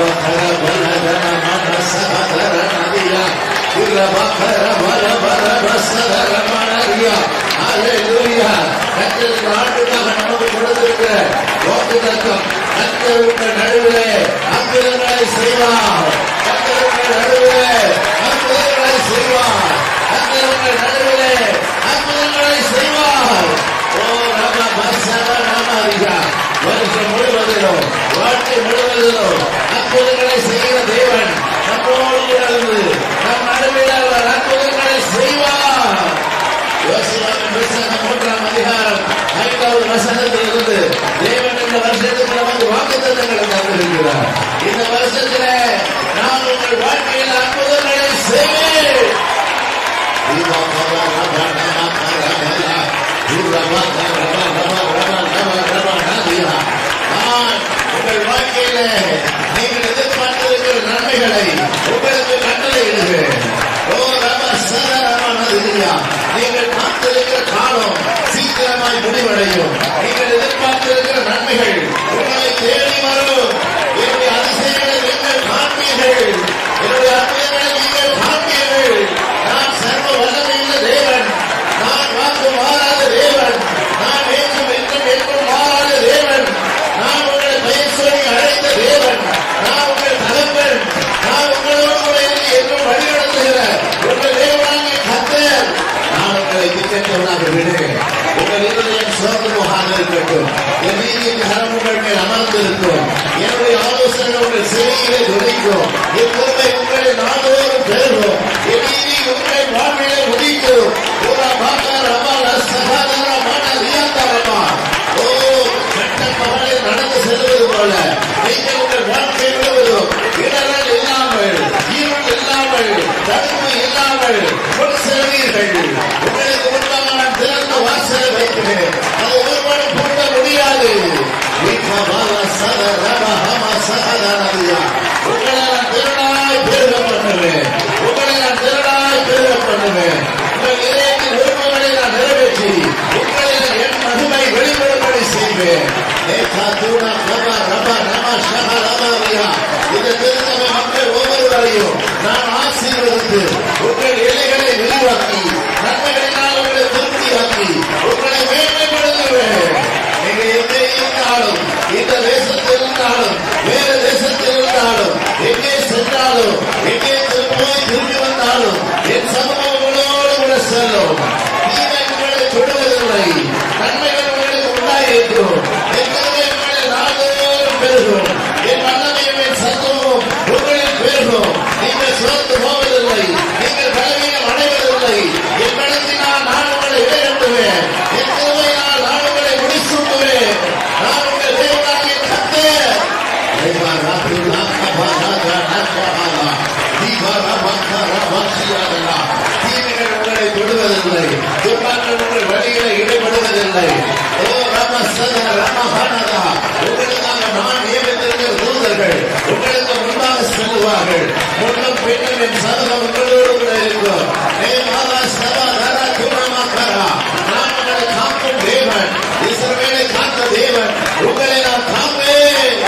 நடுவிலே அற்புதங்களை செய்வார் கத்தருடைய நடுவிலே அற்புதங்களை செய்வார் கத்தருடைய நடுவிலே அற்புதங்களை செய்வார் ஓ ராம பசவ ராமாரியா வருஷம் முழுவதிலும் வாழ்க்கை முழுவதிலும் அற்புதங்களை செய்கிற தேவன் நம்மோடு இருந்து நம் நடுவில் அவர் அற்புதங்களை செய்வார் யோசுவாவின் புத்தகம் மூன்றாம் அதிகாரம் ஐந்தாவது வசனத்தில் இருந்து தேவன் இந்த வருஷத்துக்கு நமக்கு வாக்குத்தத்தங்களை தந்திருக்கிறார் இந்த வருஷத்திலே நான் உங்கள் வாழ்க்கையில் அற்புதங்களை செய்வேன் தீபா பவா ரபா நம கரமலா துரபா ரபா ரபா ரபா ரபா ரபா நாதியா நான் உங்கள் வாழ்க்கையிலே நீங்கள் எதிர்பார்த்திருக்கிற நன்மைகளை உங்களுக்கு கட்டளையிடுவேன் ஓ ரபா சரமா நதியா நீங்கள் காத்திருக்கிற காலம் சீக்கிரமாய் முடிவடையும் நீங்கள் எதிர்பார்த்திருக்கிற நன்மைகள் உங்களை தேடி வரும் என்னுடைய அதிசயங்களை நீங்கள் காண்பீர்கள் என்னுடைய அற்புதங்களை நீங்கள் காண்பீர்கள் நான் சர்வ வல்லமையுள்ள தேவன் நான் வாக்கு மாறாத தேவன் நான் என்றும் என்றும் என்றும் மாறாத தேவன் நான் உங்களை பெயர் சொல்லி அழைத்த தேவன் நான் உங்கள் தகப்பன் நான் உங்களோடு கூட இருந்து என்றும் வழிநடத்துகிற உங்கள் தேவனாகிய கத்தர் நான் உங்களை திட்டத்தவனாக விடுகிறேன் உங்கள் இருதயம் சோகமாக இருக்கட்டும் என் நீதியின் கரம் உங்கள் மேல் அமர்ந்திருக்கும் என்னுடைய ஆலோசனை உங்கள் செவியிலே துடிக்கும் என் பொறுமை உங்களை நாள்தோறும் பெருகும் என் நீதி உங்கள் வாழ்விலே உதிக்கும் பூரா பாக்கா ரமா சகாதரா மான ரியாந்தாரமா ஓ கட்ட மகளிர் நடந்து செல்வது போல நீங்கள் உங்கள் வாழ்க்கை முழுவதும் இடரல் இல்லாமல் ஈருள் இல்லாமல் தடுப்பு இல்லாமல் கொண்டு செல்வீர்கள் உங்களுக்கு முன்பாக நான் திறந்த வாசலை வைக்கிறேன் அதை ஒருவரும் பூட்ட முடியாது உங்களை நான் திறனாய் பெருக பண்ணுவேன் உங்களை நான் திறனாய் பெருக பண்ணுவேன் உங்கள் இதயத்தின் விருப்பங்களை நான் நிறைவேற்றி உங்களை என் மகிமை வெளிப்படும்படி செய்வேன் நேகா தூணா ரபா ரபா ரபா ஷஹா ரபாரியா இந்த திருத்தமை மக்கள் ஒவ்வொருவரையும் நான் ஆசீர்வதித்து உங்கள் எல்லைகளை விரிவாக்கி நன்மைகளினால் உங்களை திருப்தியாக்கி உங்களை மேன்மைப்படுத்துவேன் நீங்க எங்கே இருந்தாலும் இந்த தேசத்தில் இருந்தாலும் வேறு தேசத்தில் இருந்தாலும் எங்கே சென்றாலும் எங்கே போய் திரும்பி வந்தாலும் என் சமூகம் உங்களோடு கூட செல்லும் தீமை உங்களை தொடுவதில்லை நன்மைகள் உங்களுக்கு உண்டாயிருக்கும் என் கருவை உங்களை நாள்தோறும் பெருகும் என் வல்லமையும் என் சத்துவமும் உங்களில் பெருகும் நீங்கள் சோர்ந்து போவதில்லை நீங்கள் பலவீனம் அடைவதில்லை என் பலத்தினால் நான் உங்களை இடையட்டுவேன் என் கருவையினால் நான் உங்களை முடிசூட்டுவேன் நான் உங்கள் தேவனாகிய கத்தேன் தீமைகள் உங்களை தொடுவதில்லை துர்மாக்கள் உங்கள் வழிகளை ஈடுபடுவதில்லை ஓ ராம சத ராமஹானதா உங்களுக்காக நான் நியமித்திருக்கிற தூதர்கள் உங்களுக்கு முன்பாக செல்வார்கள் முன்னும் பின்னும் என் சதகம் உங்களோடு கூட இருக்கும் ஏ மாதா சதா தரா குணமாக்கரா நான் உங்களை காக்கும் தேவன் இஸ்ரவேலை காத்த தேவன் உங்களை நான் காப்பேன்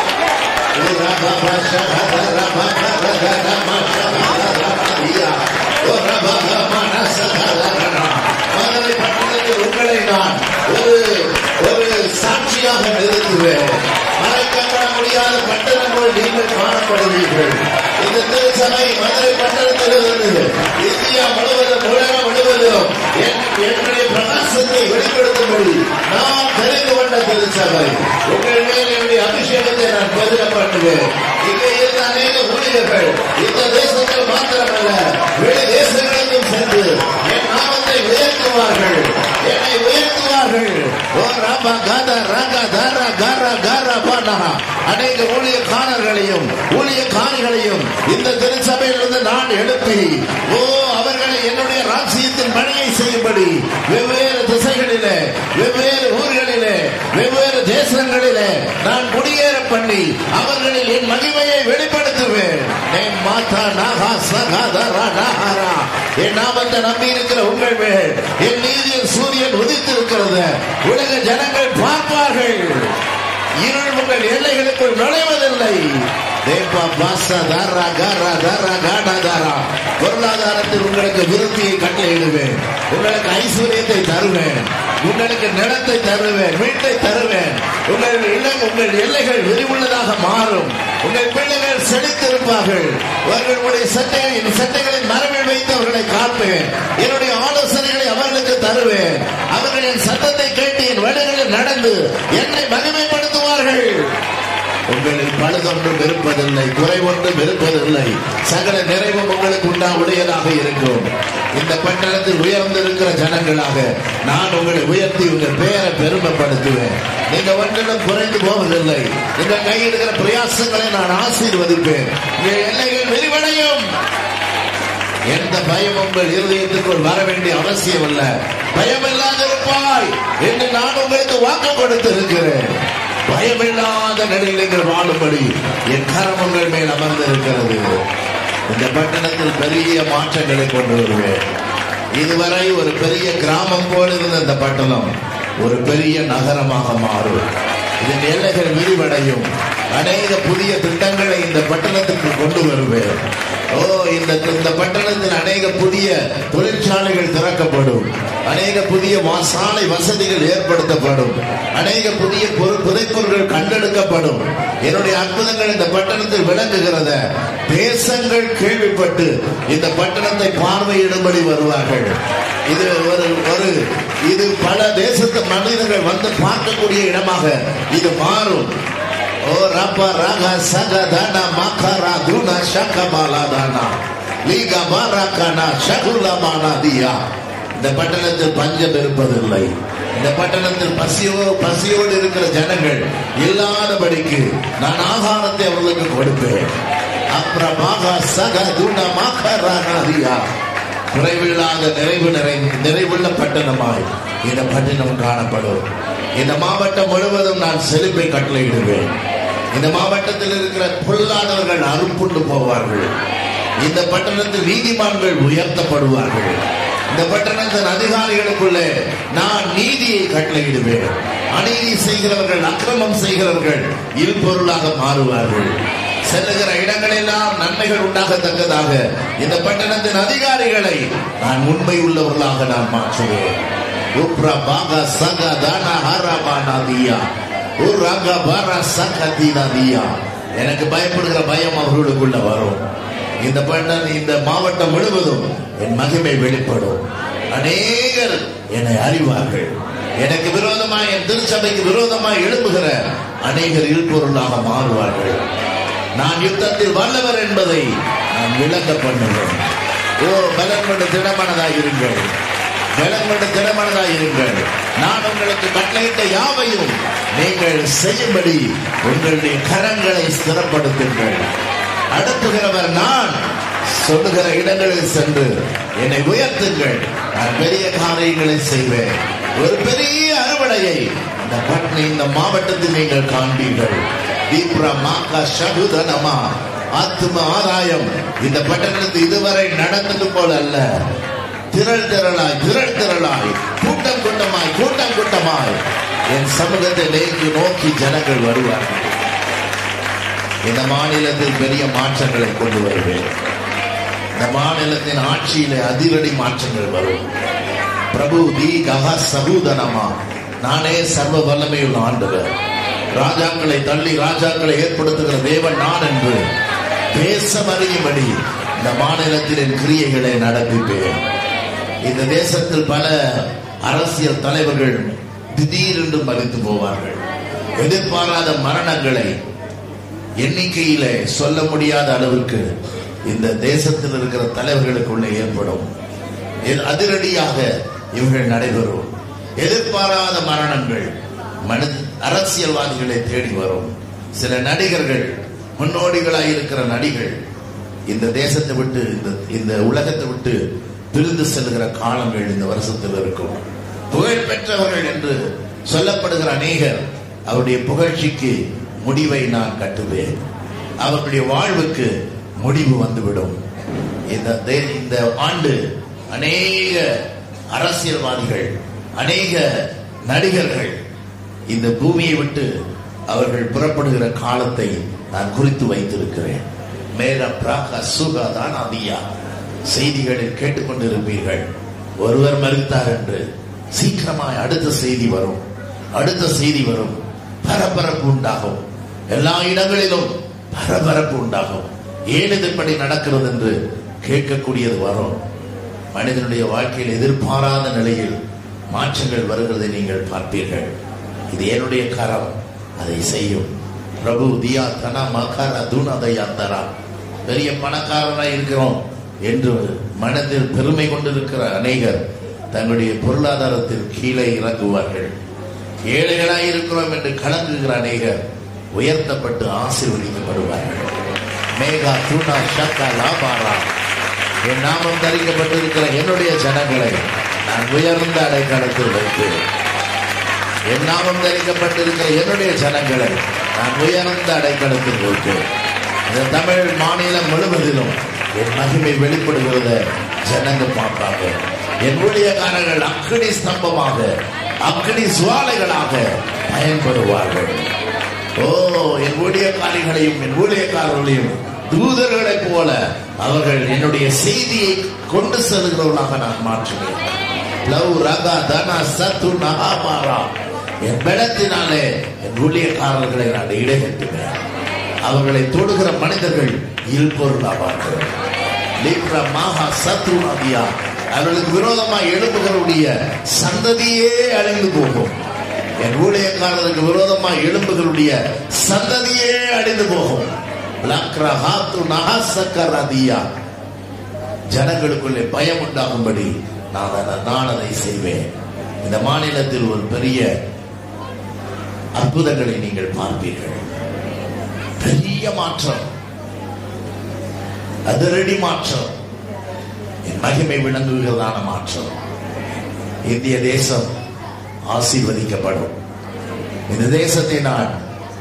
மதுரை பட்டணத்தில் உங்களை நான் ஒரு ஒரு சாட்சியாக நிறுத்துவேன் மறைக்கப்பட முடியாத பட்டணம் போல் நீங்கள் காணப்படுவீர்கள் இந்த திருச்சபை மதுரை பட்டணத்திலிருந்து இந்தியா முழுவதும் உலகம் முழுவதும் என்- என்னுடைய பிரகாசத்தை வெளிப்படுத்தும்படி நான் தெரிந்து கொண்ட திருச்சபை உங்கள் மேல் என்னுடைய அபிஷேகத்தை நான் பதில பண்ணுவேன் இங்கே இருந்த அநேக ஊழியர்கள் இந்த தேசத்தில் மாத்திரமல்ல வெளி தேசங்களுக்கும் சென்று என் நாமத்தை உயர்த்துவார்கள் என்னை உயர்த்துவார்கள் ஓ ராபா காதா ராகா தாரா காரா காரா பானா அநேக ஊழியக்காரர்களையும் ஊழியக்காரிகளையும் இந்த திருச்சபையிலிருந்து நான் எழுப்பி ஓ அவர்களை என்னுடைய ராஜ்யத்தின் பணியை செய்யும்படி வெவ்வேறு திசைகளிலே வெவ்வேறு ஊர்களிலே வெவ்வேறு தேசங்களிலே நான் குடியேற பண்ணி அவர்களில் என் மகிமையை வெளிப்படுத்துவேன் என் மாதா நாகா சகாதரா நாகாரா என் நாமத்தை நம்பி இருக்கிற உங்கள் மேல் என் நீதியின் சூரியன் உதித்திருக்கிறது உலக ஜனங்கள் பார்ப்பார்கள் இருள் உங்கள் உங்கள் எல்லைகளுக்குள் நுழைவதில்லை தேப்பா பாசா தாரா காரா தாரா காடா தாரா பொருளாதாரத்தில் உங்களுக்கு விருத்தியை கட்டளையிடுவேன் உங்களுக்கு ஐஸ்வர்யத்தை தருவேன் உங்களுக்கு நிலத்தை தருவேன் வீட்டை தருவேன் உங்கள் இல்லம் உங்கள் எல்லைகள் விரிவுள்ளதாக மாறும் உங்கள் பிள்ளைகள் செழித்திருப்பார்கள் அவர்களுடைய சட்டைகளின் சட்டைகளின் மரபில் வைத்து அவர்களை காப்பேன் என்னுடைய ஆலோசனைகளை அவர்களுக்கு தருவேன் அவர்களின் சத்தத்தை கேட்டு என் வழிகளில் நடந்து என்னை மகிமைப்படுத்துவார்கள் உங்களில் பழுதொன்றும் இருப்பதில்லை குறைவொன்றும் இருப்பதில்லை சகல நிறைவும் உங்களுக்கு உண்டா உடையதாக இருக்கும் இந்த பட்டணத்தில் உயர்ந்திருக்கிற ஜனங்களாக நான் உங்களை உயர்த்தி உங்கள் பெயரை பெருமைப்படுத்துவேன் நீங்க ஒன்றிலும் குறைந்து போவதில்லை இந்த கையிடுகிற பிரயாசங்களை நான் ஆசீர்வதிப்பேன் உங்கள் எல்லைகள் விரிவடையும் எந்த பயம் உங்கள் இருதயத்துக்குள் வர வேண்டிய அவசியம் அல்ல பயம் இல்லாதிருப்பாய் என்று நான் உங்களுக்கு வாக்கு கொடுத்திருக்கிறேன் பயமில்லாத நிலையில் நீங்கள் வாழும்படி என் கரம் உங்கள் மேல் அமர்ந்திருக்கிறது இந்த பட்டணத்தில் பெரிய மாற்றங்களை கொண்டு வருவேன் இதுவரை ஒரு பெரிய கிராமம் போல இருந்த இந்த பட்டணம் ஒரு பெரிய நகரமாக மாறும் இதன் எல்லைகள் விரிவடையும் அநேக புதிய திட்டங்களை இந்த பட்டணத்துக்கு கொண்டு வருவேன் ஓ இந்த இந்த பட்டணத்தில் அநேக புதிய தொழிற்சாலைகள் திறக்கப்படும் அநேக புதிய வா- சாலை வசதிகள் ஏற்படுத்தப்படும் அநேக புதிய பொரு- புதைப்பொருட்கள் கண்டெடுக்கப்படும் என்னுடைய அற்புதங்கள் இந்த பட்டணத்தில் விளங்குகிறத தேசங்கள் கேள்விப்பட்டு இந்த பட்டணத்தை பார்வையிடும்படி வருவார்கள் இது ஒரு ஒரு இது பல தேசத்து மனிதர்கள் வந்து பார்க்கக்கூடிய இடமாக இது மாறும் ஓ ரப்ப ரக சக தன மகரா துன ஷக பாலாதானா லீக பாராக்கானா ஷகுலமானா தியா இந்த பட்டணத்தில் பஞ்சம் இருப்பதில்லை இந்த பட்டணத்தில் பசியோ பசியோடு இருக்கிற ஜனங்கள் இல்லாதபடிக்கு நான் ஆகாரத்தை அவர்களுக்கு கொடுப்பேன் அப்புறமாக சக துன மகரானாதியா குறைவில்லாத நிறைவு நிறை நிறைவுள்ள பட்டணமாய் இந்த பட்டணம் காணப்படும் இந்த மாவட்டம் முழுவதும் நான் செழிப்பை கட்டளையிடுவேன் இந்த மாவட்டத்தில் இருக்கிற பொல்லாதவர்கள் அறுப்புண்டு போவார்கள் இந்த பட்டணத்தில் நீதிமான்கள் உயர்த்தப்படுவார்கள் இந்த பட்டணத்தின் அதிகாரிகளுக்குள்ளே நான் நீதியை கட்டளையிடுவேன் அநீதி செய்கிறவர்கள் அக்கிரமம் செய்கிறவர்கள் இல்பொருளாக மாறுவார்கள் செல்லுகிற இடங்களெல்லாம் நன்மைகள் உண்டாகத்தக்கதாக இந்த பட்டணத்தின் அதிகாரிகளை நான் உண்மை உள்ளவர்களாக நான் மாற்றுவேன் உப்ரா பாகா சக தானா ஹாராபானா தியா உராகா பாரா சக தீனா தியா எனக்கு பயப்படுகிற பயம் அவர்களுக்குள்ள வரும் இந்த பட்டன் இந்த மாவட்டம் முழுவதும் என் மகிமை வெளிப்படும் அநேகர் என்னை அறிவார்கள் எனக்கு விரோதமாய் என் திருச்சபைக்கு விரோதமாய் எழுப்புகிற அநேகர் இல்பொருளாக மாறுவார்கள் நான் யுத்தத்தில் வல்லவர் என்பதை நான் விளங்க பண்ணுவேன் ஓ பலன் கொண்டு திடமனதாய் இருங்கள் பலன் கொண்டு திடமனதாய் இருங்கள் நான் உங்களுக்கு கட்டளையிட்ட யாவையும் நீங்கள் செய்யும்படி உங்களுடைய கரங்களை ஸ்திரப்படுத்துங்கள் அனுப்புகிறவர் நான் சொல்லுகிற இடங்களில் சென்று என்னை உயர்த்துங்கள் நான் பெரிய காரியங்களை செய்வேன் ஒரு பெரிய அறுவடையை இந்த பட்னி இந்த மாவட்டத்தில் நீங்கள் காண்பீர்கள் தீப்ரா மாக்கா சகுதனமா ஆத்ம ஆதாயம் இந்த பட்டணத்தில் இதுவரை நடந்தது போல அல்ல திரள் திரளாய் திரள் திரளாய் கூட்டம் கூட்டமாய் கூட்டம் கூட்டமாய் என் சமூகத்தை நோக்கி நோக்கி ஜனங்கள் வருவார்கள் இந்த மாநிலத்தில் பெரிய மாற்றங்களை கொண்டு வருவேன் இந்த மாநிலத்தின் ஆட்சியிலே அதிரடி மாற்றங்கள் வரும் பிரபு தி கஹா சகூதனமா நானே சர்வ வல்லமையுள்ள ஆண்டவர் ராஜாக்களை தள்ளி ராஜாக்களை ஏற்படுத்துகிற தேவன் நான் என்று தேசம் அறியும்படி இந்த மாநிலத்தில் என் கிரியைகளை நடப்பிப்பேன் இந்த தேசத்தில் பல அரசியல் தலைவர்கள் திடீரென்று மறித்து போவார்கள் எதிர்பாராத மரணங்களை எண்ணிக்கையில சொல்ல முடியாத அளவுக்கு இந்த தேசத்தில் இருக்கிற தலைவர்களுக்குள்ளே ஏற்படும் இது அதிரடியாக இவர்கள் நடைபெறும் எதிர்பாராத மரணங்கள் மனித அரசியல்வாதிகளை தேடி வரும் சில நடிகர்கள் முன்னோடிகளாய் இருக்கிற நடிகள் இந்த தேசத்தை விட்டு இந்த இந்த உலகத்தை விட்டு பிரிந்து செல்கிற காலங்கள் இந்த வருஷத்தில் இருக்கும் புகழ் பெற்றவர்கள் என்று சொல்லப்படுகிற அநேகர் அவருடைய புகழ்ச்சிக்கு முடிவை நான் கட்டுவேன் அவர்களுடைய வாழ்வுக்கு முடிவு வந்துவிடும் இந்த தே- இந்த ஆண்டு அநேக அரசியல்வாதிகள் அநேக நடிகர்கள் இந்த பூமியை விட்டு அவர்கள் புறப்படுகிற காலத்தை நான் குறித்து வைத்திருக்கிறேன் மேல பிராக சுகதான் அதியா செய்திகளில் கேட்டுக்கொண்டிருப்பீர்கள் ஒருவர் மறித்தார் என்று சீக்கிரமாய் அடுத்த செய்தி வரும் அடுத்த செய்தி வரும் பரபரப்பு உண்டாகும் எல்லா இடங்களிலும் பரபரப்பு உண்டாகும் ஏன் இது இப்படி நடக்கிறது என்று கேட்கக்கூடியது வரும் மனிதனுடைய வாழ்க்கையில் எதிர்பாராத நிலையில் மாற்றங்கள் வருகிறதை நீங்கள் பார்ப்பீர்கள் இது என்னுடைய கரம் அதை செய்யும் பிரபு தியா தனா மகார தூணதையா தரா பெரிய பணக்காரனாய் இருக்கிறோம் என்று மனதில் பெருமை கொண்டிருக்கிற அநேகர் தங்களுடைய பொருளாதாரத்தில் கீழே இறங்குவார்கள் ஏழைகளாய் இருக்கிறோம் என்று கலங்குகிற அநேகர் உயர்த்தப்பட்டு ஆசீர்வதிக்கப்படுவார்கள் மேகா தூணா ஷக்கா லாபாரா என் நாமம் தரிக்கப்பட்டிருக்கிற என்னுடைய ஜனங்களை நான் உயர்ந்த அடைக்கலத்தில் வைப்பேன் என் நாமம் தரிக்கப்பட்டிருக்கிற என்னுடைய ஜனங்களை நான் உயர்ந்த அடைக்கலத்தில் வைப்பேன் இந்த தமிழ் மாநிலம் முழுவதிலும் என் மகிமை வெளிப்படுகிறத ஜனங்க பார்ப்பாங்க என் ஊழியக்காரர்கள் அக்கினி ஸ்தம்பமாக அக்கினி சுவாலைகளாக பயன்படுவார்கள் ஓ என் ஊழியக்காரிகளையும் என் ஊழியக்காரர்களையும் தூதர்களைப் போல அவர்கள் என்னுடைய செய்தியை கொண்டு செல்கிறவர்களாக நான் மாற்றுவேன் லவ் ரகா தன சத்து நகாபாரா என் பலத்தினாலே என் ஊழியக்காரர்களை நான் இடைகட்டுவேன் அவர்களை தொடுகிற மனிதர்கள் இல்பொருளாவார்கள் லீப்ரா மாஹா சத்ரு நதியா அவர்களுக்கு விரோதமாக எழுப்புகளுடைய சந்ததியே அழிந்து போகும் என் ஊழியக்காரருக்கு விரோதமாக எழும்புகளுடைய சந்ததியே அழிந்து போகும் லக்ரா ஹாத்து நஹசக்கர் அதியா ஜனங்களுக்குள்ளே பயம் உண்டாகும்படி நான் அதை- நான் அதை செய்வேன் இந்த மாநிலத்தில் ஒரு பெரிய அற்புதங்களை நீங்கள் பார்ப்பீர்கள் பெரிய மாற்றம் அதிரடி மாற்றம் என் மகிமை விளங்குகிறதான மாற்றம் இந்திய தேசம் ஆசீர்வதிக்கப்படும் இந்த தேசத்தை நான்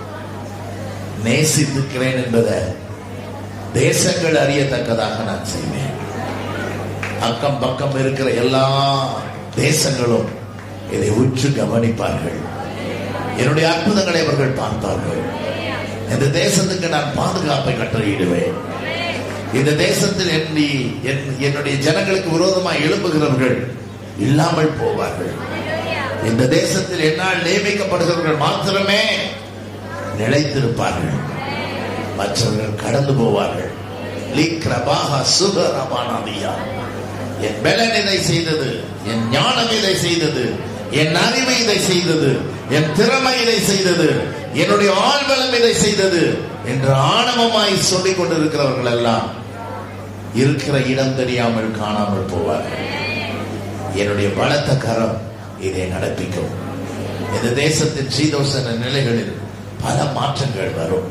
நேசித்திருக்கிறேன் என்பதை தேசங்கள் அறியத்தக்கதாக நான் செய்வேன் அக்கம் பக்கம் இருக்கிற எல்லா தேசங்களும் இதை உற்று கவனிப்பார்கள் என்னுடைய அற்புதங்களை அவர்கள் பார்ப்பார்கள் இந்த தேசத்துக்கு நான் பாதுகாப்பை கட்டளையிடுவேன் இந்த தேசத்தில் என்னை என்- என்னுடைய ஜனங்களுக்கு விரோதமாக எழும்புகிறவர்கள் இல்லாமல் போவார்கள் இந்த தேசத்தில் என்னால் நியமிக்கப்படுகிறவர்கள் மாத்திரமே நிலைத்திருப்பார்கள் மற்றவர்கள் கடந்து போவார்கள் லீக்ரபாக சுகரபானதியா என் பலன் இதை செய்தது என் ஞானம் இதை செய்தது என் அறிவு இதை செய்தது என் திறமை இதை செய்தது என்னுடைய ஆழ்வலம் இதை செய்தது என்று ஆணவமாய் சொல்லிக் கொண்டிருக்கிறவர்கள் எல்லாம் இருக்கிற இடம் தெரியாமல் காணாமல் போவார்கள் என்னுடைய பலத்த கரம் இதை நடப்பிக்கும் இந்த தேசத்தின் சீதோசன நிலைகளில் பல மாற்றங்கள் வரும்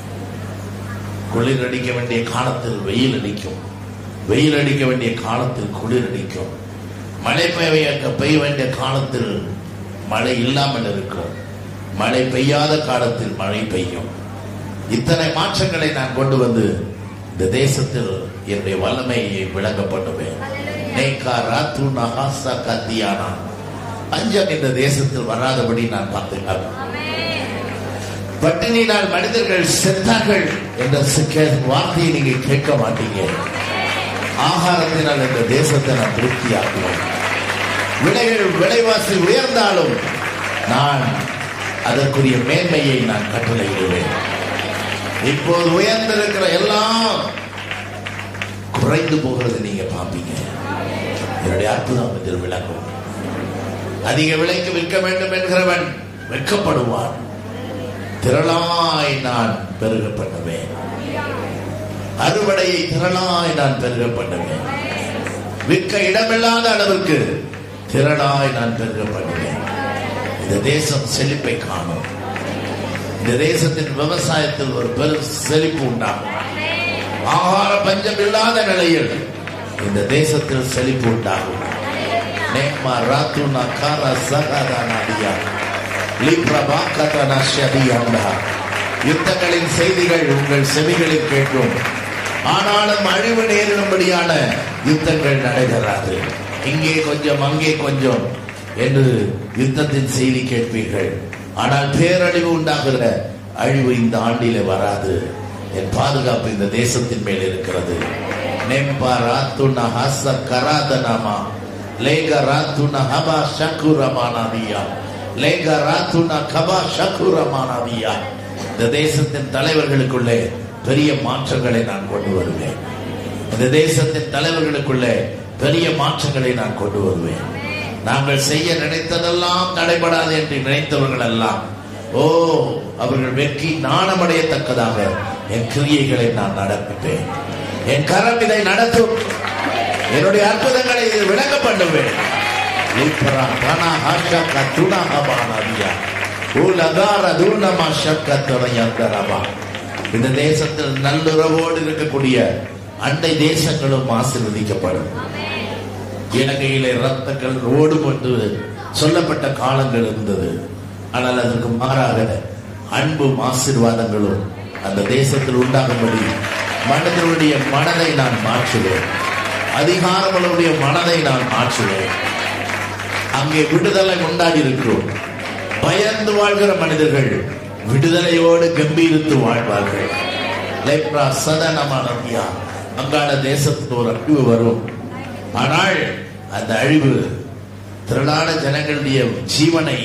குளிர் அடிக்க வேண்டிய காலத்தில் வெயில் அடிக்கும் வெயில் அடிக்க வேண்டிய காலத்தில் குளிர் அடிக்கும் மழை பெய்ய பெய்ய வேண்டிய காலத்தில் மழை இல்லாமல் இருக்கும் மழை பெய்யாத காலத்தில் மழை பெய்யும் இத்தனை மாற்றங்களை நான் கொண்டு வந்து இந்த தேசத்தில் என்னுடைய வல்லமையை விளங்கப்படுவேன் நேக்கா ராத்து நகாசா கத்தியானா பஞ்சம் இந்த தேசத்தில் வராதபடி நான் பார்த்துக்கிறேன் பட்டினியினால் மனிதர்கள் செத்தார்கள் என்ற சிக்க- வார்த்தையை நீங்க கேட்க மாட்டீங்க ஆகாரத்தினால் இந்த தேசத்தை நான் திருப்தியாக்குவேன் விலைகள் விலைவாசி உயர்ந்தாலும் நான் அதற்குரிய மேன்மையை நான் கட்டளையிடுவேன் இப்போது உயர்ந்திருக்கிற எல்லாம் குறைந்து போகிறது நீங்க பார்ப்பீங்க என்னுடைய அற்புதம் இதில் விளங்கும் அதிக விலைக்கு விற்க வேண்டும் என்கிறவன் வெட்கப்படுவான் திரளாய் நான் பெருக பண்ணுவேன் அறுவடையை திரளாய் நான் பெருக பண்ணுவேன் விற்க இடமில்லாத அளவுக்கு திரளாய் நான் பெருக பண்ணுவேன் இந்த தேசம் செழிப்பை காணும் இந்த தேசத்தின் விவசாயத்தில் ஒரு பெரும் செழிப்பு உண்டாகும் ஆகார பஞ்சம் இல்லாத நிலையில் இந்த தேசத்தில் செழிப்பு உண்டாகும் நேமா ராத்துனா காரா சகாதானாடியா லிப்ரபா கதனா ஷதியாண்டா யுத்தங்களின் செய்திகள் உங்கள் செவிகளில் கேட்கும் ஆனாலும் அழிவு நேரிடும்படியான யுத்தங்கள் நடைபெறாது இங்கே கொஞ்சம் அங்கே கொஞ்சம் என்று யுத்தத்தின் செய்தி கேட்பீர்கள் ஆனால் பேரழிவு உண்டாகிற அழிவு இந்த ஆண்டிலே வராது என் பாதுகாப்பு இந்த தேசத்தின் மேல் இருக்கிறது நெம்பா ராத்துன ஹச கராதனமா லேக ராத்துன ஹபா ஷக்குரமானதியா லேக ராத்துன கபா ஷக்குரமானதியா இந்த தேசத்தின் தலைவர்களுக்குள்ளே பெரிய மாற்றங்களை நான் கொண்டு வருவேன் இந்த தேசத்தின் தலைவர்களுக்குள்ளே பெரிய மாற்றங்களை நான் கொண்டு வருவேன் நாங்கள் செய்ய நினைத்ததெல்லாம் தடைபடாது என்று நினைத்தவர்கள் எல்லாம் ஓ அவர்கள் வெற்றி நாணமடையத்தக்கதாக என் கிரியைகளை நான் நடப்பிப்பேன் என் கரம் இதை நடத்தும் என்னுடைய அற்புதங்களை இதில் விளங்க பண்ணுவேன் லிப்ரா தனா ஹஷக துணஹ பானதியா உலகார தூனமா ஷக்கத்துறையந்தரமா இந்த தேசத்தில் நல்லுறவோடு இருக்கக்கூடிய அண்டை தேசங்களும் ஆசீர்வதிக்கப்படும் இலங்கையிலே ரத்தங்கள் ஓடும் என்று சொல்லப்பட்ட காலங்கள் இருந்தது ஆனால் அதற்கு மாறாக அன்பும் ஆசீர்வாதங்களும் அந்த தேசத்தில் உண்டாகும்படி மனிதனுடைய மனதை நான் மாற்றுவேன் அதிகாரங்களுடைய மனதை நான் மாற்றுவேன் அங்கே விடுதலை உண்டாகி இருக்கிறோம் பயந்து வாழ்கிற மனிதர்கள் விடுதலையோடு கம்பீரித்து வாழ்வார்கள் லைப்ரா சதனமானதியா அங்காள தேசத்துக்கு ஒரு அழிவு வரும் ஆனால் அந்த அழிவு திரளான ஜனங்களுடைய ஜீவனை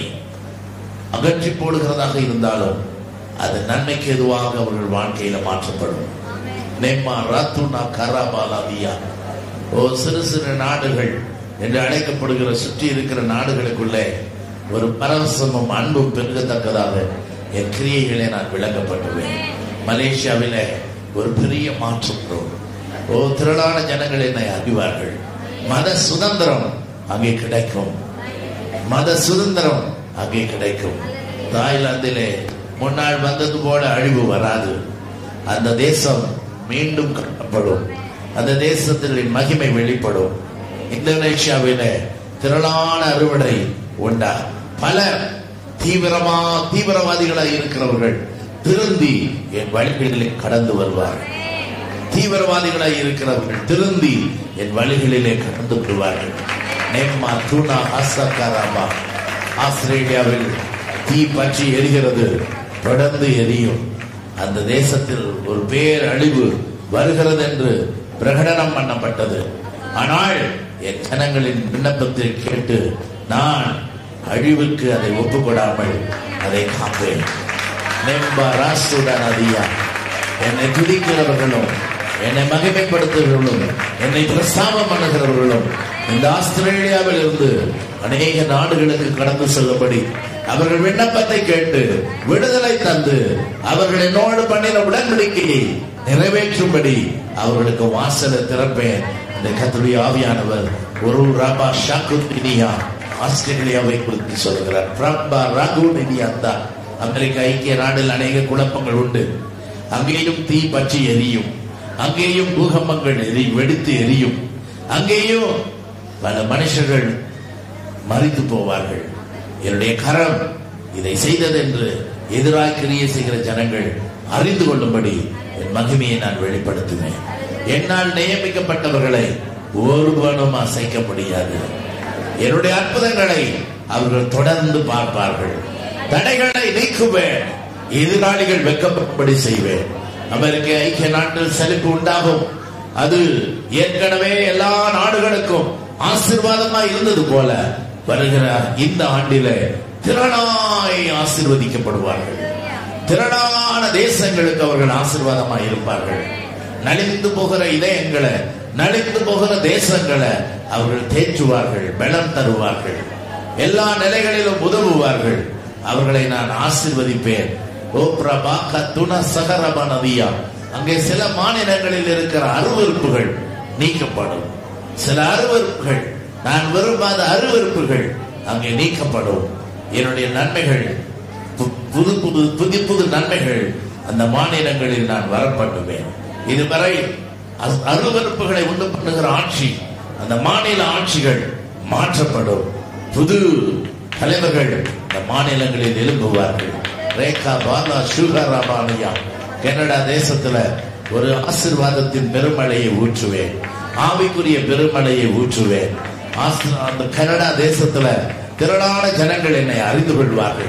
அகற்றி போடுகிறதாக இருந்தாலும் அது நன்மைக்கு எதுவாக அவர்கள் வாழ்க்கையில மாற்றப்படும் நெம்மா ராத்துனா கராபாலாதியா ஓ சிறு சிறு நாடுகள் என்று அழைக்கப்படுகிற சுற்றி இருக்கிற நாடுகளுக்குள்ளே ஒரு பரவசமும் அன்பும் பெருகத்தக்கதாக என் கிரியைகளை நான் விளக்கப்பட்டுவேன் மலேசியாவிலே ஒரு பெரிய மாற்றம் வரும் ஓ திரளான ஜனங்கள் என்னை அறிவார்கள் மத சுதந்திரம் அங்கே கிடைக்கும் மத சுதந்திரம் அங்கே கிடைக்கும் தாய்லாந்திலே முன்னாள் வந்தது போல அழிவு வராது அந்த தேசம் மீண்டும் கட்டப்படும் அந்த தேசத்தில் மகிமை வெளிப்படும் இந்தோனேஷியாவிலே திரளான அறுவடை உண்டா பலர் தீவிரமா தீவிரவாதிகளாய் இருக்கிறவர்கள் திருந்தி என் வழிகளிலே கடந்து வருவார்கள் தீவிரவாதிகளாய் இருக்கிறவர்கள் திருந்தி என் வழிகளிலே கடந்து விடுவார்கள் நெம்மா தூணா ஹசகாராமா ஆஸ்திரேலியாவில் தீ பற்றி எரிகிறது தொடர்ந்து எரியும் அந்த தேசத்தில் ஒரு பேரழிவு வருகிறது என்று பிரகடனம் பண்ணப்பட்டது ஆனால் என் ஜனங்களின் விண்ணப்பத்தை கேட்டு நான் அழிவுக்கு அதை ஒப்புக்கொடாமல் அதை காப்பேன் நெம்பா ராசுடன் அதியா என்னை துதிக்கிறவர்களும் என்னை மகிமைப்படுத்துகிறவர்களும் என்னை பிரஸ்தாபம் பண்ணுகிறவர்களும் இந்த ஆஸ்திரேலியாவில் இருந்து அநேக நாடுகளுக்கு கடந்து செல்லும்படி அவர்கள் விண்ணப்பத்தை கேட்டு விடுதலை தந்து அவர்கள் என்னோடு பண்ணின உடன்படிக்கையை நிறைவேற்றும்படி அவர்களுக்கு வாசலை திறப்பேன் இந்த கத்துடைய ஆவியானவர் ஒரு ராபா ஷாக்குத்தினியா ஆஸ்திரேலியாவை குறித்து சொல்கிறார் பிரபா ராகுனியா தான் அமெரிக்க ஐக்கிய நாடில் அநேக குழப்பங்கள் உண்டு அங்கேயும் தீ பற்றி எரியும் அங்கேயும் பூகம்பங்கள் எரி வெடித்து எரியும் அங்கேயும் பல மனுஷர்கள் மறித்து போவார்கள் என்னுடைய கரம் இதை செய்தது என்று எதிராக கிரியை செய்கிற ஜனங்கள் அறிந்து கொள்ளும்படி என் மகிமையை நான் வெளிப்படுத்துவேன் என்னால் நியமிக்கப்பட்டவர்களை ஒருவனும் அசைக்க முடியாது என்னுடைய அற்புதங்களை அவர்கள் தொடர்ந்து பார்ப்பார்கள் தடைகளை நீக்குவேன் எதிராளிகள் வெக்கப்படி செய்வேன் அமெரிக்க ஐக்கிய நாட்டில் செழிப்பு உண்டாகும் அது ஏற்கனவே எல்லா நாடுகளுக்கும் ஆசீர்வாதமா இருந்தது போல வருகிற இந்த ஆண்டிலே திரளாய் ஆசீர்வதிக்கப்படுவார்கள் திரளான தேசங்களுக்கு அவர்கள் ஆசீர்வாதமாய் இருப்பார்கள் நலிந்து போகிற இதயங்களை நலிந்து போகிற தேசங்களை அவர்கள் தேற்றுவார்கள் பலம் தருவார்கள் எல்லா நிலைகளிலும் உதவுவார்கள் அவர்களை நான் ஆசீர்வதிப்பேன் ஓ பிரபா கத்துண சகரப நதியா அங்கே சில மாநிலங்களில் இருக்கிற அருவறுப்புகள் நீக்கப்படும் சில அருவறுப்புகள் நான் விரும்பாத அருவறுப்புகள் அங்கே நீக்கப்படும் என்னுடைய நன்மைகள் பு- புது புது புது புது நன்மைகள் அந்த மாநிலங்களில் நான் வரப்பட்டுவேன் இதுவரை அ- அருவருப்புகளை உண்டு பண்ணுகிற ஆட்சி அந்த மாநில ஆட்சிகள் மாற்றப்படும் புது தலைவர்கள் இந்த மாநிலங்களில் எழும்புவார்கள் ரேகா பாலா சுகராபானியா கனடா தேசத்துல ஒரு ஆசிர்வாதத்தின் பெருமழையை ஊற்றுவேன் ஆவிக்குரிய பெருமழையை ஊற்றுவேன் ஆஸ்திர- அந்த கனடா தேசத்துல திரளான ஜனங்கள் என்னை அறிந்து கொள்வார்கள்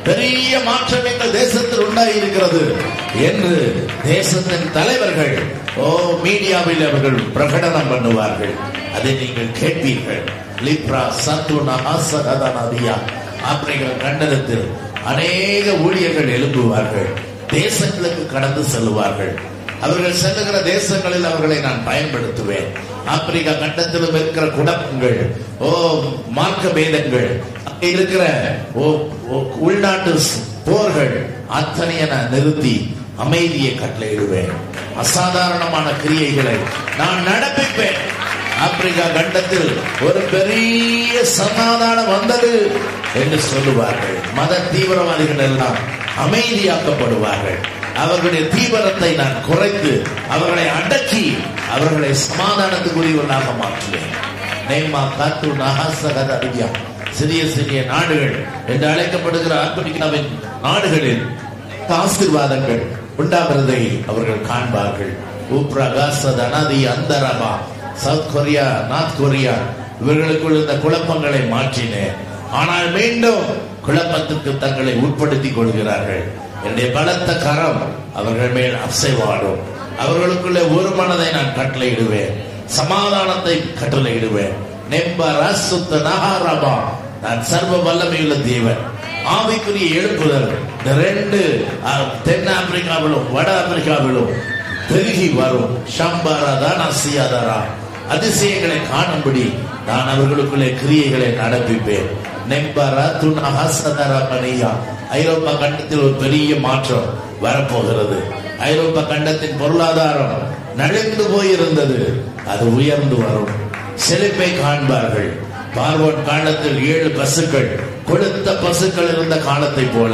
பெரிய மாற்றம் எங்கள் தேசத்தில் உண்டாயிருக்கிறது என்று தேசத்தின் தலைவர்கள் ஓ மீடியாவில் அவர்கள் பிரகடனம் பண்ணுவார்கள் அதை நீங்கள் கேட்பீர்கள் லிப்ரா சத்துனா ஆசகதனதியா ஆப்பிரிக்க கண்டனத்தில் அநேக ஊழியர்கள் எழும்புவார்கள் தேசங்களுக்கு கடந்து செல்லுவார்கள் அவர்கள் செல்லுகிற தேசங்களில் அவர்களை நான் பயன்படுத்துவேன் ஆப்பிரிக்கா கண்டத்திலும் இருக்கிற குழப்பங்கள் ஓ மார்க்க பேதங்கள் அங்கே இருக்கிற ஓ ஓ, உள்நாட்டு ஸ்- போர்கள் அத்தனையை நான் நிறுத்தி அமைதியை கட்டளையிடுவேன் அசாதாரணமான கிரியைகளை நான் நடப்பிப்பேன் ஆப்பிரிக்கா கண்டத்தில் ஒரு பெரிய சமாதானம் வந்தது என்று சொல்லுவார்கள் மத தீவிரவாதிகள் எல்லாம் அமைதியாக்கப்படுவார்கள் அவர்களுடைய தீவிரத்தை நான் குறைத்து அவர்களை அடக்கி அவர்களை சமாதானத்துக்குரியவர்களாக மாற்றுவேன் நேமா காத்து நகாசகத அறிவியா சிறிய சிறிய நாடுகள் என்று அழைக்கப்படுகிற ஆப்பிரிக்காவின் நாடுகளில் ஆசீர்வாதங்கள் உண்டாகிறதை அவர்கள் காண்பார்கள் உப்ரகாசத் அனாதி அந்தரமா சவுத் கொரியா நார்த் கொரியா இவர்களுக்குள் இந்த குழப்பங்களை மாற்றினேன் ஆனால் மீண்டும் குழப்பத்துக்கு தங்களை உட்படுத்திக் கொள்கிறார்கள் என்னுடைய பலத்த கரம் அவர்கள் மேல் அசைவாடும் அவர்களுக்குள்ளே ஒரு மனதை நான் கட்டளையிடுவேன் சமாதானத்தை கட்டளையிடுவேன் நெம்ப ரசுத்த நகாரபா நான் சர்வ வல்லமையுள்ள தேவன் ஆவிக்குரிய எழுப்புதல் இந்த ரெண்டு அஹ், தென் ஆப்பிரிக்காவிலும் வட ஆப்பிரிக்காவிலும் பெருகி வரும் ஷம்பாரா நசியாதாரா அதிசயங்களை காணும்படி நான் அவர்களுக்குள்ளே கிரியைகளை நடப்பிப்பேன் நெம்பரா துணஹசதரா பனியா ஐரோப்பா கண்டத்தில் ஒரு பெரிய மாற்றம் வரப்போகிறது ஐரோப்பா கண்டத்தின் பொருளாதாரம் நலிந்து போயிருந்தது அது உயர்ந்து வரும் செழிப்பை காண்பார்கள் பார்வோன் காலத்தில் ஏழு பசுக்கள் கொழுத்த பசுக்கள் இருந்த காலத்தை போல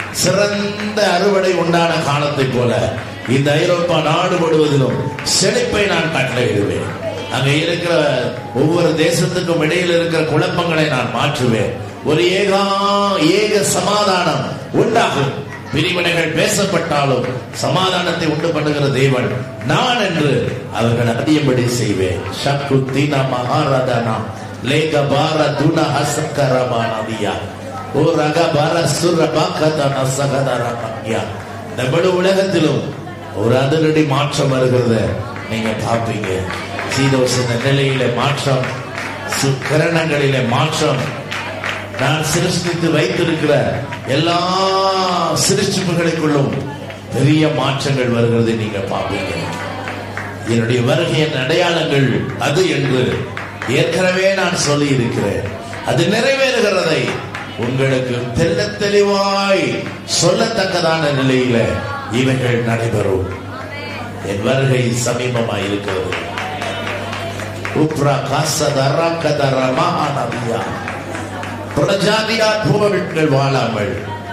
சிறந்த அறுவடை உண்டான காலத்தை போல இந்த ஐரோப்பா நாடு முழுவதிலும் செழிப்பை நான் கட்டளையிடுவேன் அங்க இருக்கிற ஒவ்வொரு தேசத்துக்கும் இடையில் இருக்கிற குழப்பங்களை நான் மாற்றுவேன் ஒரு ஏகா ஏக சமாதானம் உண்டாகும் பிரிவினைகள் பேசப்பட்டாலும் சமாதானத்தை உண்டு பண்ணுகிற தேவன் நான் என்று அவர்கள் அறியும்படி செய்வேன் சக்கு தீனா மகாரதனா லேக பார துன ஹசக்கரமானதியா ஓ ரக பார சுர பாக்கதன சகதரமணியா இந்த முழு உலகத்திலும் ஒரு அதிரடி மாற்றம் வருகிறத நீங்க பார்ப்பீங்க சீதோசன நிலையில மாற்றம் சுக்கிரணங்களிலே மாற்றம் நான் சிருஷ்டித்து வைத்திருக்கிற எல்லா சிருஷ்டிப்புகளுக்குள்ளும் பெரிய மாற்றங்கள் வருகிறதை நீங்க பார்ப்பீங்க என்னுடைய வருகையின் அடையாளங்கள் அது என்று ஏற்கனவே நான் சொல்லி இருக்கிறேன் அது நிறைவேறுகிறதை உங்களுக்கு தெல்ல தெளிவாய் சொல்லத்தக்கதான நிலையில இவைகள் நடைபெறும் என் வருகை சமீபமாய் இருக்கிறது உப்ரா காசதரா கதரா மகாநதியா பிரஜாதியார் புகழ்கள் வாழாமல்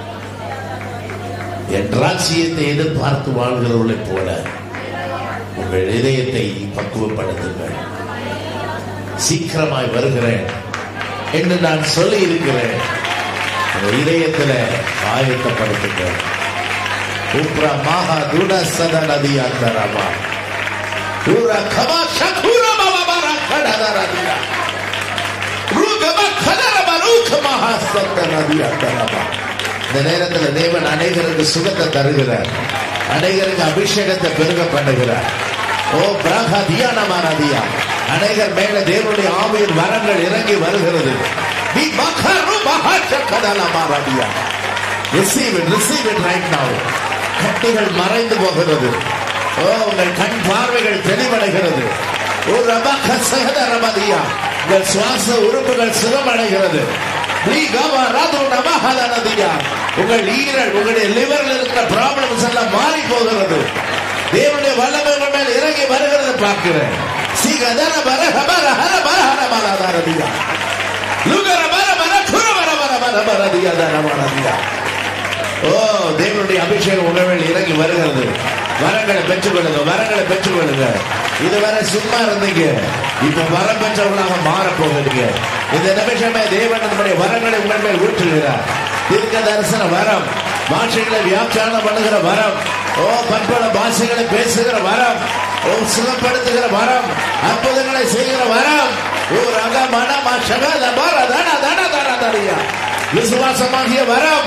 என் ராட்சியத்தை எதிர்பார்த்து வாழ்கிறவர்களைப் போல உங்கள் இதயத்தை பக்குவப்படுத்துங்கள் சீக்கிரமாய் வருகிறேன் என்று நான் சொல்லி இருக்கிறேன் உங்கள் இதயத்துல ஆயத்தப்படுத்துங்கள் உப்ரா மகா துட சத நதியா தரமா ஊரா கமா சகுரா பாபா கடதா நதியா ரூகமா கதரமா ரூகமா சத்த நதியா தரமா இந்த நேரத்துல தேவன் அநேகருக்கு சுகத்தை தருகிறார் அநேகருக்கு அபிஷேகத்தை பெருக பண்ணுகிறார் ஓ பிராகா தியானமா நதியா அநேகர் மேல தேவனுடைய ஆவியின் வரங்கள் இறங்கி வருகிறது நீ மகரு மகாச்சக்கதலமா நதியா receive it receive it right now கட்டிகள் மறைந்து போகிறது ஓ உங்கள் கண் பார்வைகள் தெளிவடைகிறது ஓ ரபக சகத ரமதியா உங்கள் சுவாச உறுப்புகள் சுகமடைகிறது நீ கவ ராது நமஹல நதியா உங்கள் ஈரல் உங்களுடைய லிவர்ல இருக்கிற ப்ராப்ளம்ஸ் எல்லாம் மாறி போகிறது தேவனுடைய வல்லமை உங்கள் மேல் இறங்கி வருகிறது பார்க்கிறேன் சீகதர பர ஹபர ஹர பர ஹர மலாதாரதியா லுகர பர பர குர பர பர பர பரதியா தர மரதியா ஓ தேவனுடைய அபிஷேகம் உணவில் இறங்கி வருகிறது வரங்களை பெற்றுக்கொள்ளுங்க வரங்களை பெற்றுக்கொள்ளுங்க இதுவரை சும்மா இருந்தீங்க இப்ப வரம் பெற்றவர்களாக மாற போகிறீங்க இந்த நிமிஷமே தேவன் நம்முடைய வரங்களை உங்கள் மேல் ஊற்றுகிறார் தீர்க்க தரிசன வரம் பாஷைகளை வியாக்கியானம் பண்ணுகிற வரம் ஓ பற்பல பாஷைகளை பேசுகிற வரம் ஓ சுகப்படுத்துகிற வரம் அற்புதங்களை செய்கிற வரம் ஓ ரக மன மஷக தபார தன தன தன தரியா விசுவாசமாகிய வரம்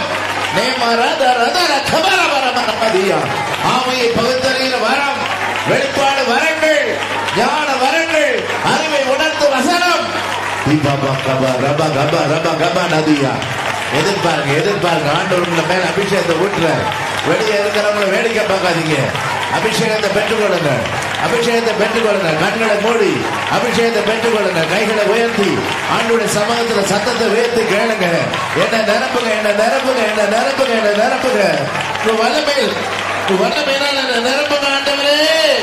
நேமரத ரதர கபர வர மதியா ஆமையை பகுத்தறிகிற வரம் வெளிப்பாடு வரங்கள் ஞான வரங்கள் அறிவை உணர்த்து வசனம் தீபாபா கபா ரப கப ரப கப நதியா எதிர்பாருங்க எதிர்பாருங்க ஆண்டவர்களை மேல அபிஷேகத்தை ஊட்டுற வெளியே இருக்கிறவங்களை வேடிக்கை பார்க்காதீங்க அபிஷேகத்தை பெற்றுக்கொள்ளுங்க அபிஷேகத்தை பெற்றுக்கொள்ளுங்க கண்களை மூடி அபிஷேகத்தை பெற்றுக்கொள்ளுங்க கைகளை உயர்த்தி ஆண்டுடைய சமூகத்துல சத்தத்தை உயர்த்தி கேளுங்க என்ன நிரப்புங்க என்ன நிரப்புங்க என்ன நிரப்புங்க என்ன நிரப்புங்க உங்க வல்லமையில் உங்க வல்லமையினால் என்ன நிரப்புங்க ஆண்டவரே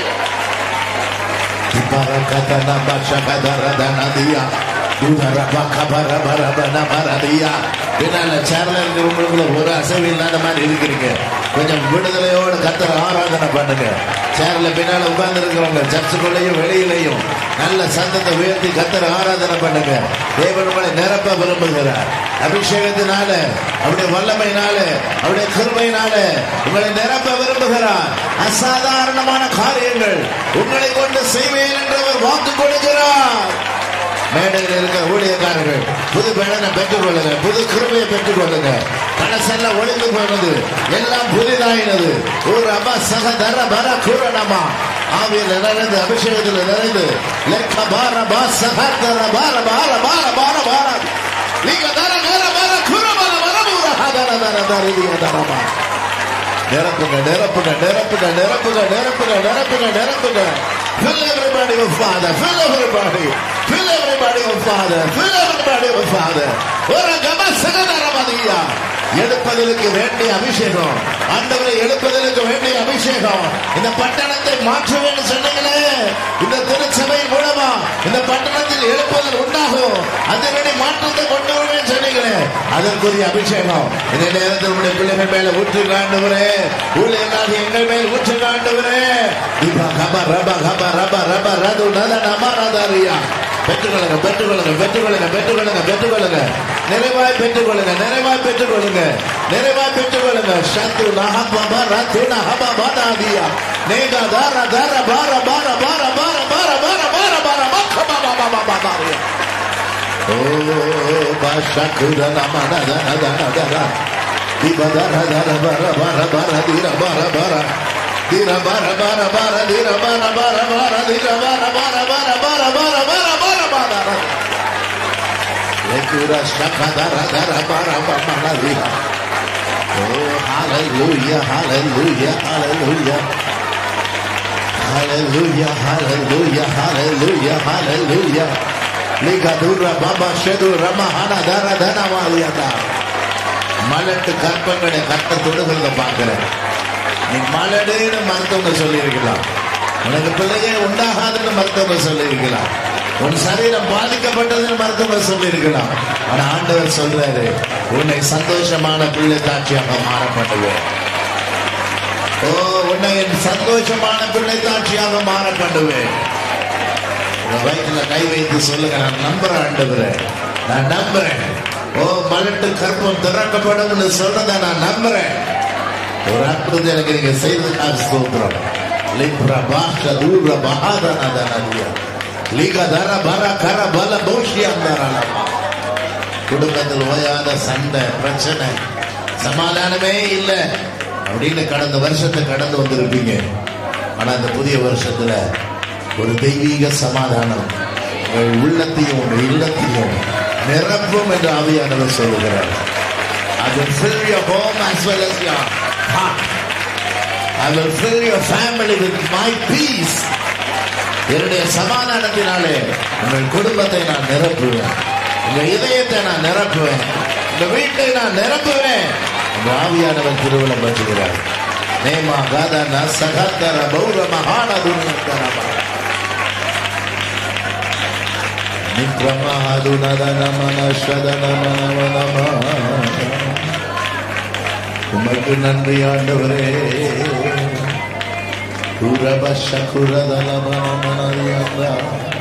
பின்னால சேர்ல இருக்கிறவங்களுக்குள்ள ஒரு அசைவு இல்லாத மாதிரி இருக்கிறீங்க கொஞ்சம் விடுதலையோட கத்தர ஆராதனை பண்ணுங்க சேர்ல பின்னால உட்கார்ந்து இருக்கிறவங்க சர்ச்சுக்குள்ளேயும் வெளியிலையும் நல்ல சத்தத்தை உயர்த்தி கத்தர ஆராதனை பண்ணுங்க தேவன் உங்களை நிரப்ப விரும்புகிறார் அபிஷேகத்தினால அவருடைய வல்லமையினால அவருடைய கிருமையினால உங்களை நிரப்ப விரும்புகிறார் அசாதாரணமான காரியங்கள் உங்களை கொண்டு செய்வேன் என்று அவர் வாக்கு கொடுக்கிறார் மேடையில் இருக்கிற ஊழியக்காரர்கள் புது பலனை பெற்றுக் கொள்ளுங்க புது கிருமையை பெற்றுக் கொள்ளுங்க பழசெல்லாம் ஒளிந்து போனது எல்லாம் புதிதாயினது ஒரு அம்மா சக தர பர கூறணமா ஆவியில் நிறைந்து அபிஷேகத்தில் நிறைந்து லெக்க பார பா சக தர பார பார பார பார பார நீங்க தர நேர பார குர பர வர மூர ஹதர தர தர தரமா நிரப்புங்க நிரப்புங்க நிரப்புங்க நிரப்புங்க நிரப்புங்க நிரப்புங்க நிரப்புங்க Fill everybody with Father. Fill everybody. Fill everybody with Father. Fill everybody with Father. ஒரு கம சகதரமதியா எடுப்பதற்கு வேண்டிய அபிஷேகம் ஆண்டவரை எடுப்பதற்கு வேண்டிய அபிஷேகம் இந்த பட்டணத்தை மாற்றுவேன்னு சொன்னீங்களே இந்த திருச்சபை மூலமா இந்த பட்டணத்தில் எழுப்புதல் உண்டாகும் அதனுடைய மாற்றத்தை கொண்டு வருவேன் சொன்னீங்களே அதற்குரிய அபிஷேகம் இந்த நேரத்தில் உங்களுடைய பிள்ளைகள் மேல ஊற்று காண்டுவரே ஊழியர்களாக எங்கள் மேல் ஊற்று காண்டுவரே இப்ப கப ரப கப ரப ரப ரது நத நம ரதரியா பெற்றுக்கொள்ளுங்க பெற்றுக்கொள்ளுங்க பெற்றுக்கொள்ளுங்க பெற்றுக்கொள்ளுங்க பெற்றுக்கொள்ளுங்க நிறைவாய் பெற்றுக்கொள்ளுங்க நிறைவாய் பெற்றுக்கொள்ளுங்க நிறைவாய் பெற்றுக்கொள்ளுங்க சத்து நஹபப ரத்து நஹபப தாதியா நேகா தார தார பார பார பார பார பார பார பார பார மக்க பாபா பாபா பாபா ஓ பாஷகுர நம நத நத நத நத திபதர தர பர பர பர திர பர பர திர பர பர பர திர பர பர பர திர பர பர பர பர பர பர பர பர Lekura shakadara dara bara bara diha. Oh, hallelujah, hallelujah, hallelujah. Hallelujah, hallelujah, hallelujah, hallelujah. Ligadura baba shedu ramahana dara dana waliyada. மலட்டு கற்பங்களை கட்ட தொடுகிறத பார்க்கிறேன் நீ மலடுன்னு மருத்துவங்க சொல்லியிருக்கலாம் உனக்கு பிள்ளையே உண்டாகாதுன்னு மருத்துவங்க சொல்லியிருக்கலாம் உன் சரீரம் பாதிக்கப்பட்டதுன்னு மருத்துவங்க சொல்லியிருக்கலாம் ஆனா ஆண்டவர் சொல்றாரு உன்னை சந்தோஷமான பிள்ளை தாட்சியாக மாறப்பட்டுவேன் ஓ உன்னை என் சந்தோஷமான பிள்ளை தாட்சியாக மாறப்பட்டுவேன் உங்க வயிற்றுல கை வைத்து சொல்லுங்க நான் நம்புறேன் ஆண்டவரே நான் நம்புறேன் ஓ மலட்டு கற்பம் திறக்கப்படும் சொல்றத நான் நம்புறேன் ஒரு அற்புதத்தை எனக்கு நீங்க செய்ததுக்காக ஸ்தோத்திரம் லிப்ர பாஷ தூர மகாதன தனதியா லிக தர பர கர பல போஷியம் தரலமா குடும்பத்தில் ஓயாத சண்டை பிரச்சனை சமாதானமே இல்லை அப்படின்னு கடந்த வருஷத்தை கடந்து வந்திருப்பீங்க ஆனா இந்த புதிய வருஷத்துல ஒரு தெய்வீக சமாதானம் உங்கள் உள்ளத்தையும் உங்கள் இல்லத்தையும் நிரப்பும் என்று ஆவியானவர் சொல்லுகிறார் I will fill your home as well as your heart. I will fill your family with my peace. என்னுடைய சமாதானத்தினாலே உங்கள் குடும்பத்தை நான் நிரப்புவேன் உங்க இதயத்தை நான் நிரப்புவேன் உங்க வீட்டை நான் நிரப்புவேன் உங்க ஆவியானவர் திருவிழா பற்றுகிறார் நேமா காதன சகத்தர பௌர மகான துர்நந்தனமா உமக்கு நன்றி ஆண்டவரே குரப சகுரதன மனமனதியந்தா